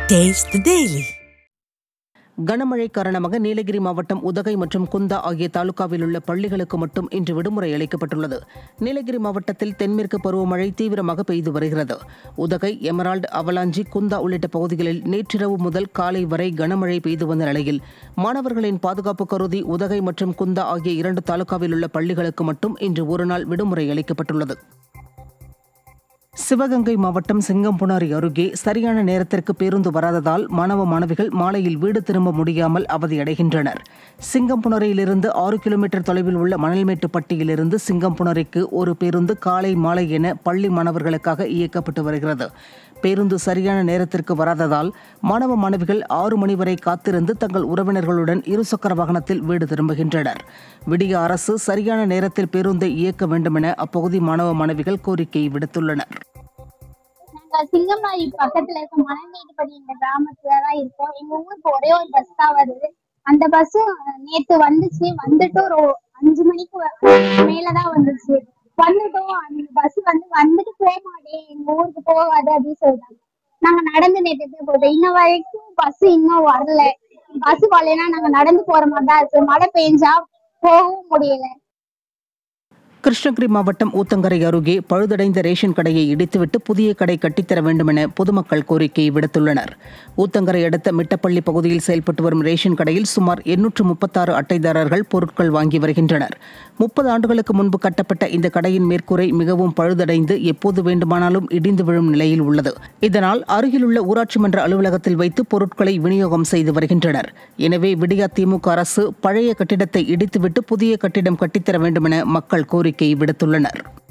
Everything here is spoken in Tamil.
Taste the Daily. கனமழை காரணமாக நீலகிரி மாவட்டம் உதகை மற்றும் குந்தா ஆகிய தாலுகாவில் உள்ள பள்ளிகளுக்கு மட்டும் இன்று விடுமுறை அளிக்கப்பட்டுள்ளது நீலகிரி மாவட்டத்தில் தென்மேற்கு பருவமழை தீவிரமாக பெய்து வருகிறது உதகை எமரால்டு அவலாஞ்சி குந்தா உள்ளிட்ட பகுதிகளில் நேற்றிரவு முதல் காலை வரை கனமழை பெய்து வந்த நிலையில் மாணவர்களின் பாதுகாப்பு கருதி உதகை மற்றும் குந்தா ஆகிய இரண்டு தாலுகாவில் உள்ள பள்ளிகளுக்கு மட்டும் இன்று ஒருநாள் விடுமுறை அளிக்கப்பட்டுள்ளது சிவகங்கை மாவட்டம் சிங்கம்புணரி அருகே சரியான நேரத்திற்கு பேருந்து வராததால் மாணவ மாணவிகள் மாலையில் வீடு திரும்ப முடியாமல் அவதியடைகின்றனர் சிங்கம்புணரியிலிருந்து ஆறு கிலோமீட்டர் தொலைவில் உள்ள மணல்மேட்டுப்பட்டியிலிருந்து சிங்கம்புணரிக்கு ஒரு பேருந்து காலை மாலை என பள்ளி மாணவர்களுக்காக இயக்கப்பட்டு வருகிறது பேருந்து சரியான நேரத்திற்கு வராததால் மாணவ மாணவிகள் ஆறு மணி வரை காத்திருந்து தங்கள் உறவினர்களுடன் இருசக்கர வாகனத்தில் வீடு திரும்புகின்றனர் விடிய அரசு சரியான நேரத்தில் பேருந்தை இயக்க வேண்டுமென அப்பகுதி மாணவ மாணவிகள் கோரிக்கை விடுத்துள்ளனர் நாங்க சிங்கம்பாடி பக்கத்துல இருக்க மணமேடுபடி இந்த கிராமத்துல தான் இருக்கோம் எங்க ஊருக்கு ஒரே ஒரு பஸ் தான் வருது அந்த பஸ்ஸும் நேத்து வந்துச்சு வந்துட்டு ஒரு அஞ்சு மணிக்கு வ- மேலதான் வந்துச்சு வந்துட்டோம் அந்த பஸ் வந்து வந்துட்டு போக மாட்டேன் எங்க ஊருக்கு போகாது அப்படின்னு சொல்லிட்டாங்க நாங்க நடந்து நேற்று போட்டோம் இன்ன வரைக்கும் பஸ் இன்னும் வரல பஸ் வரலைன்னா நாங்க நடந்து போற மாதிரி தான் இருக்கு மழை பெஞ்சா போகவும் முடியல கிருஷ்ணகிரி மாவட்டம் ஊத்தங்கரை அருகே பழுதடைந்த ரேஷன் கடையை இடித்துவிட்டு புதிய கடை கட்டித்தர வேண்டுமென பொதுமக்கள் கோரிக்கை விடுத்துள்ளனர் ஊத்தங்கரை அடுத்த மிட்டப்பள்ளி பகுதியில் செயல்பட்டு வரும் ரேஷன் கடையில் சுமார் எண்ணூற்று முப்பத்தாறு அட்டைதாரர்கள் பொருட்கள் வாங்கி வருகின்றனர் முப்பது ஆண்டுகளுக்கு முன்பு கட்டப்பட்ட இந்த கடையின் மேற்கூரை மிகவும் பழுதடைந்து எப்போது வேண்டுமானாலும் இடிந்து விழும் நிலையில் உள்ளது இதனால் அருகிலுள்ள ஊராட்சி மன்ற அலுவலகத்தில் வைத்து பொருட்களை விநியோகம் செய்து வருகின்றனர் எனவே விடியா திமுக அரசு பழைய கட்டிடத்தை இடித்துவிட்டு புதிய கட்டிடம் கட்டித்தர வேண்டுமென மக்கள் கோரிக்கை விடுத்துள்ளனர்